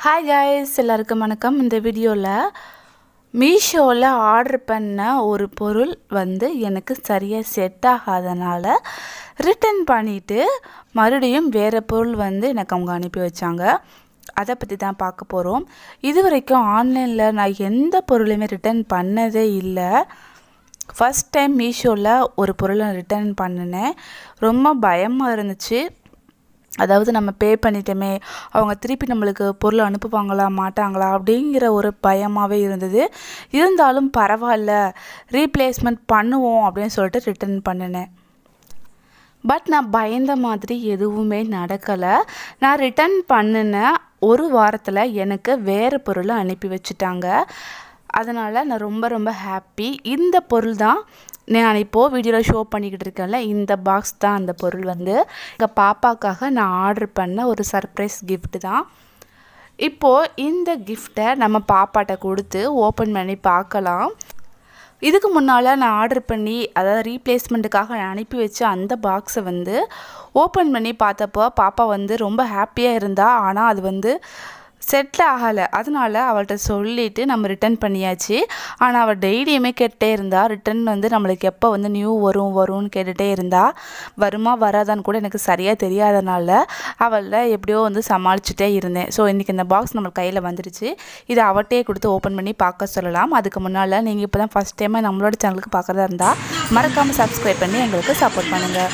hi guys எல்லாருக்கும் வணக்கம் இந்த வீடியோவில் மீஷோவில் ஆர்டர் பண்ண ஒரு பொருள் வந்து எனக்கு சரியாக செட் ஆகாதனால ரிட்டர்ன் பண்ணிவிட்டு மறுபடியும் வேறு பொருள் வந்து எனக்கு அவங்க அனுப்பி வச்சாங்க அதை பற்றி தான் பார்க்க போகிறோம் இது வரைக்கும் ஆன்லைனில் நான் எந்த பொருளையுமே ரிட்டர்ன் பண்ணதே இல்லை ஃபஸ்ட் டைம் மீஷோவில் ஒரு பொருளை ரிட்டர்ன் பண்ணினேன் ரொம்ப பயமாக இருந்துச்சு அதாவது நம்ம பே பண்ணிட்டோமே அவங்க திருப்பி நம்மளுக்கு பொருள் அனுப்புவாங்களா மாட்டாங்களா அப்படிங்கிற ஒரு பயமாகவே இருந்தது இருந்தாலும் பரவாயில்ல ரீப்ளேஸ்மெண்ட் பண்ணுவோம் அப்படின்னு சொல்லிட்டு ரிட்டர்ன் பண்ணினேன் பட் நான் பயந்த மாதிரி எதுவுமே நடக்கலை நான் ரிட்டர்ன் பண்ணின ஒரு வாரத்தில் எனக்கு வேறு பொருளை அனுப்பி வச்சுட்டாங்க அதனால் நான் ரொம்ப ரொம்ப ஹாப்பி இந்த பொருள் தான் நான் இப்போது வீடியோவில் ஷோ பண்ணிக்கிட்டு இருக்கேன்ல இந்த பாக்ஸ் தான் அந்த பொருள் வந்து எங்கள் பாப்பாக்காக நான் ஆர்டர் பண்ண ஒரு சர்ப்ரைஸ் gift தான் இப்போது இந்த கிஃப்டை நம்ம பாப்பாட்ட கொடுத்து ஓப்பன் பண்ணி பார்க்கலாம் இதுக்கு முன்னால் நான் ஆர்டர் பண்ணி அதாவது ரீப்ளேஸ்மெண்ட்டுக்காக நான் அனுப்பி வச்ச அந்த பாக்ஸை வந்து ஓப்பன் பண்ணி பார்த்தப்போ பாப்பா வந்து ரொம்ப ஹாப்பியாக இருந்தா ஆனால் அது வந்து செட்டில் ஆகலை அதனால அவள்கிட்ட சொல்லிவிட்டு நம்ம ரிட்டர்ன் பண்ணியாச்சு ஆனால் அவள் டெய்லியுமே கேட்டே இருந்தா ரிட்டர்ன் வந்து நம்மளுக்கு எப்போ வந்து நியூ வரும் வரும்னு கேட்டுகிட்டே இருந்தா வருமா வராதான்னு கூட எனக்கு சரியாக தெரியாதனால அவளை எப்படியோ வந்து சமாளிச்சுட்டே இருந்தேன் ஸோ இன்றைக்கி இந்த பாக்ஸ் நம்ம கையில் வந்துடுச்சு இதை அவட்டே கொடுத்து ஓப்பன் பண்ணி பார்க்க சொல்லலாம் அதுக்கு முன்னால் நீங்கள் இப்போ தான் ஃபஸ்ட் டைமாக நம்மளோட சேனலுக்கு பார்க்குறதா இருந்தால் மறக்காமல் சப்ஸ்கிரைப் பண்ணி எங்களுக்கு சப்போர்ட் பண்ணுங்கள்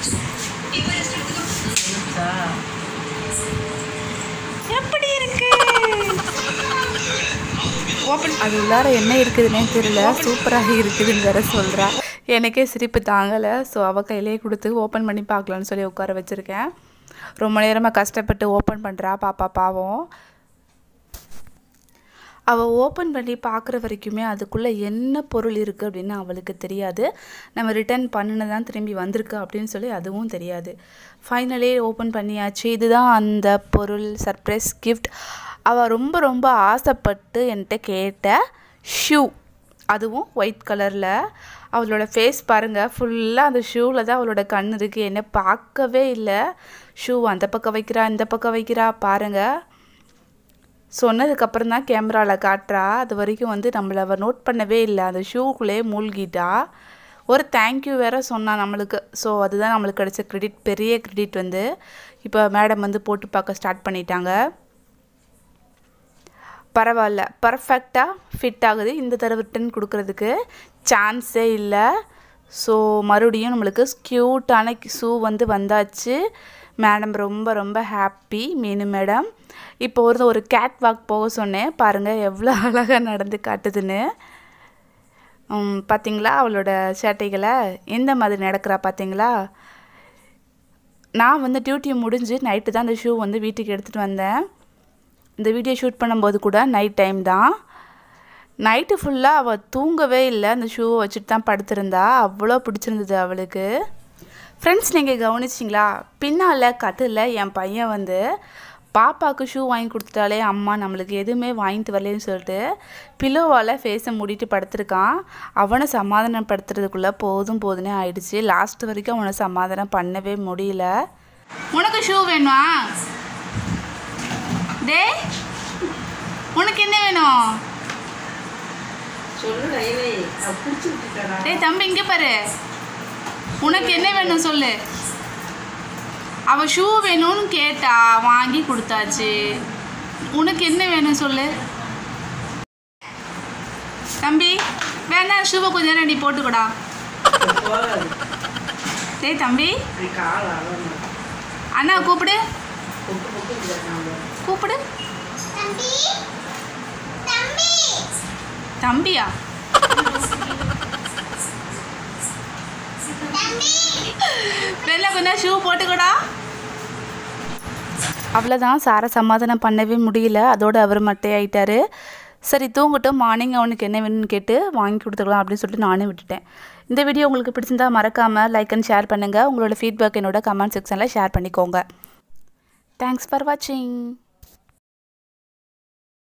எப்படி இருக்கு ஓப்பன் அது உள்ளார என்ன இருக்குதுன்னே தெரியல சூப்பராக இருக்குதுன்னு வேற சொல்கிறா எனக்கே சிரிப்பு தாங்கலை ஸோ அவள் கையிலே கொடுத்து ஓப்பன் பண்ணி பார்க்கலான்னு சொல்லி உட்கார வச்சுருக்கேன் ரொம்ப நேரமாக கஷ்டப்பட்டு ஓப்பன் பண்ணுறா பாப்பா பாவம் அவள் ஓப்பன் பண்ணி பார்க்குற வரைக்குமே அதுக்குள்ளே என்ன பொருள் இருக்குது அப்படின்னு அவளுக்கு தெரியாது நம்ம ரிட்டர்ன் பண்ணினதான் திரும்பி வந்திருக்கு அப்படின்னு சொல்லி அதுவும் தெரியாது ஃபைனலி ஓப்பன் பண்ணியாச்சு இதுதான் அந்த பொருள் சர்ப்ரைஸ் கிஃப்ட் அவள் ரொம்ப ரொம்ப ஆசைப்பட்டு என்கிட்ட கேட்ட ஷூ அதுவும் ஒயிட் கலரில் அவளோட ஃபேஸ் பாருங்கள் ஃபுல்லாக அந்த ஷூவில் தான் அவளோட கண் இருக்குது என்ன பார்க்கவே இல்லை ஷூ அந்த பக்கம் வைக்கிறா இந்த பக்கம் வைக்கிறா பாருங்கள் சொன்னதுக்கப்புறம் தான் கேமராவில் காட்டுறா அது வரைக்கும் வந்து நம்மளை அவள் நோட் பண்ணவே இல்லை அந்த ஷூக்குள்ளே மூழ்கிட்டா ஒரு தேங்க்யூ வேற சொன்னா நம்மளுக்கு ஸோ அதுதான் நம்மளுக்கு கிடைச்ச கிரெடிட் பெரிய கிரெடிட் வந்து இப்போ மேடம் வந்து போட்டு பார்க்க ஸ்டார்ட் பண்ணிட்டாங்க பரவாயில்ல பர்ஃபெக்டாக ஃபிட் ஆகுது இந்த தடவை ரிட்டன் கொடுக்கறதுக்கு சான்ஸே இல்லை ஸோ மறுபடியும் நம்மளுக்கு க்யூட்டான ஷூ வந்து வந்தாச்சு மேடம் ரொம்ப ரொம்ப ஹாப்பி மீனு மேடம் இப்போ ஒரு ஒரு கேட் வாக் போக சொன்னேன் பாருங்கள் எவ்வளோ அழகாக நடந்து காட்டுதுன்னு பார்த்தீங்களா அவளோட சேட்டைகளை எந்த மாதிரி நடக்கிறா பார்த்தீங்களா நான் வந்து டியூட்டி முடிஞ்சு நைட்டு தான் அந்த ஷூ வந்து வீட்டுக்கு எடுத்துகிட்டு வந்தேன் இந்த வீடியோ ஷூட் பண்ணும்போது கூட நைட் டைம் தான் நைட்டு ஃபுல்லாக அவள் தூங்கவே இல்லை அந்த ஷூவை வச்சுட்டு தான் படுத்திருந்தா அவ்வளோ பிடிச்சிருந்தது அவளுக்கு ஃப்ரெண்ட்ஸ் நீங்கள் கவனிச்சிங்களா பின்னால் கட்டில் என் பையன் வந்து பாப்பாவுக்கு ஷூ வாங்கி கொடுத்துட்டாலே அம்மா நம்மளுக்கு எதுவுமே வாங்கிட்டு வரலன்னு சொல்லிட்டு பில்லோவால் ஃபேஸை மூடிட்டு படுத்திருக்கான் அவனை சமாதானப்படுத்துறதுக்குள்ளே போதும் போதுனே ஆயிடுச்சு லாஸ்ட் வரைக்கும் அவனை சமாதானம் பண்ணவே முடியல உனக்கு ஷூ வேணுமா டே உனக்கு என்ன வேணும் டேய் தம்பி இங்கே பாரு உனக்கு என்ன வேணும் சொல்லு அவ ஷூ வேணும்னு கேட்டா வாங்கி கொடுத்தாச்சு உனக்கு என்ன வேணும் சொல்லு தம்பி வேணா ஷூவை கொஞ்ச நேரம் நீ போட்டுக்கூடா டேய் தம்பி அண்ணா கூப்பிடு கூப்பிடு தம்பி தம்பி தம்பியா தம்பி வெளில கொஞ்சம் ஷூ போட்டுக்கூடா அவ்வளோதான் சாரை சமாதானம் பண்ணவே முடியல அதோட அவர் மட்டையாயிட்டாரு சரி தூங்கட்டும் மார்னிங் அவனுக்கு என்ன வேணும்னு கேட்டு வாங்கி கொடுத்துக்கலாம் அப்படின்னு சொல்லிட்டு நானே விட்டுட்டேன் இந்த வீடியோ உங்களுக்கு பிடிச்சிருந்தா மறக்காமல் லைக் அண்ட் ஷேர் பண்ணுங்கள் உங்களோட ஃபீட்பேக் என்னோட கமெண்ட் செக்ஷனில் ஷேர் பண்ணிக்கோங்க தேங்க்ஸ் ஃபார் வாட்சிங்